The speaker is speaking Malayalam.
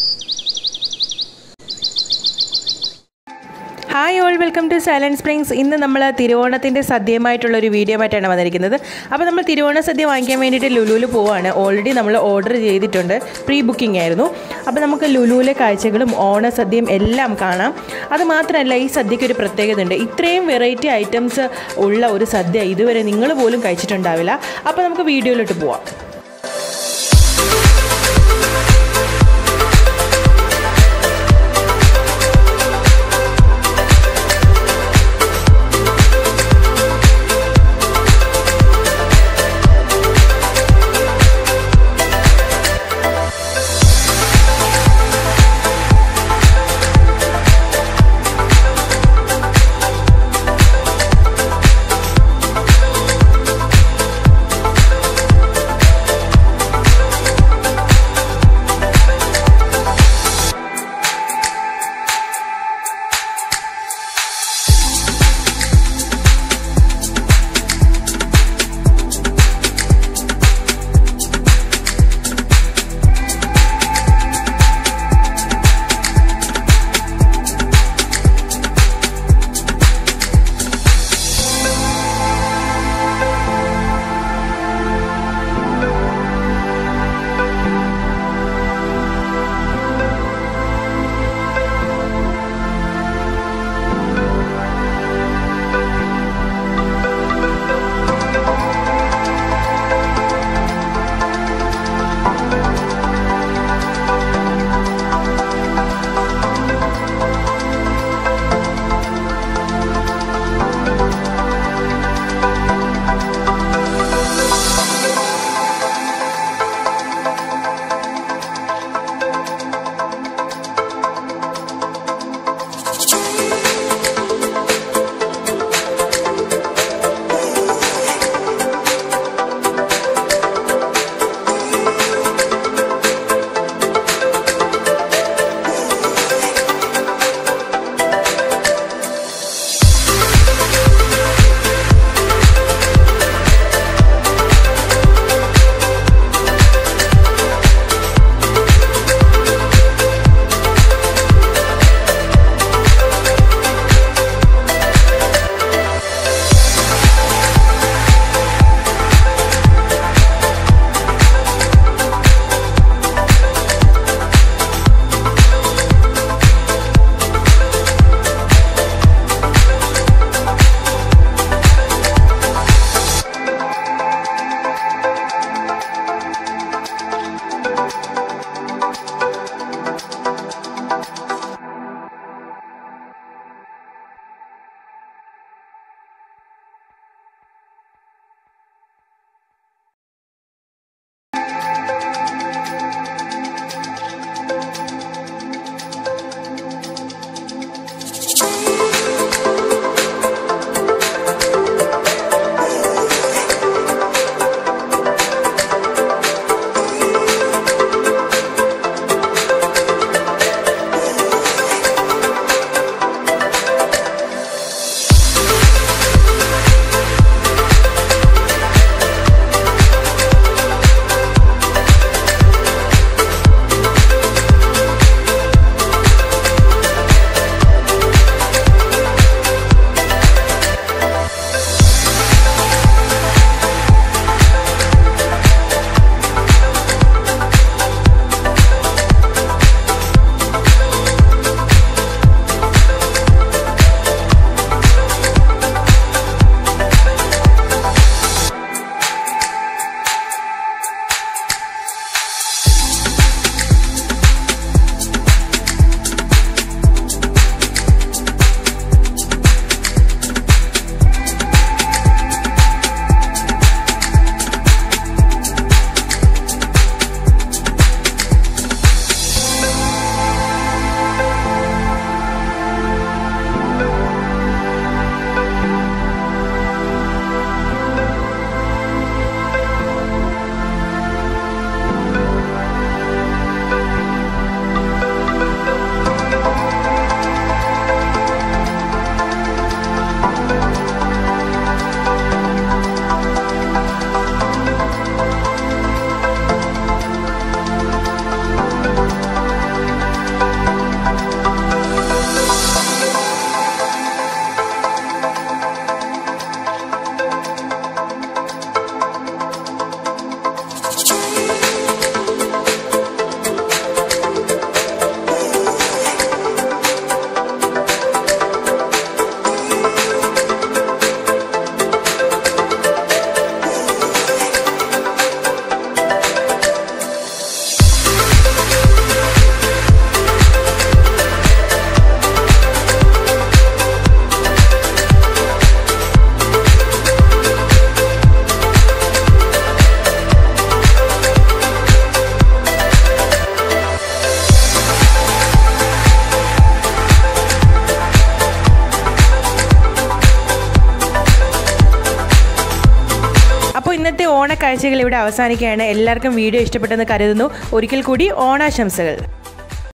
hi all welcome to silent springs ഇന്ന് നമ്മൾ തിരുവോണത്തിൻ്റെ സദ്യയുമായിട്ടുള്ള ഒരു വീഡിയോ ആയിട്ടാണ് വന്നിരിക്കുന്നത് അപ്പോൾ നമ്മൾ തിരുവോണ സദ്യ വാങ്ങിക്കാൻ വേണ്ടിയിട്ട് ലുലുവിൽ പോവാണ് ഓൾറെഡി നമ്മൾ ഓർഡർ ചെയ്തിട്ടുണ്ട് പ്രീ ബുക്കിംഗ് ആയിരുന്നു അപ്പോൾ നമുക്ക് ലുലുവിലെ കാഴ്ചകളും ഓണസദ്യയും എല്ലാം കാണാം അത് മാത്രമല്ല ഈ സദ്യയ്ക്ക് ഒരു പ്രത്യേകത ഉണ്ട് ഇത്രയും വെറൈറ്റി ഐറ്റംസ് ഉള്ള ഒരു സദ്യ ഇതുവരെ നിങ്ങൾ പോലും കഴിച്ചിട്ടുണ്ടാവില്ല അപ്പോൾ നമുക്ക് വീഡിയോയിലോട്ട് പോവാം കാഴ്ചകൾ ഇവിടെ അവസാനിക്കുകയാണ് എല്ലാവർക്കും വീഡിയോ ഇഷ്ടപ്പെട്ടെന്ന് കരുതുന്നു ഒരിക്കൽ കൂടി ഓണാശംസകൾ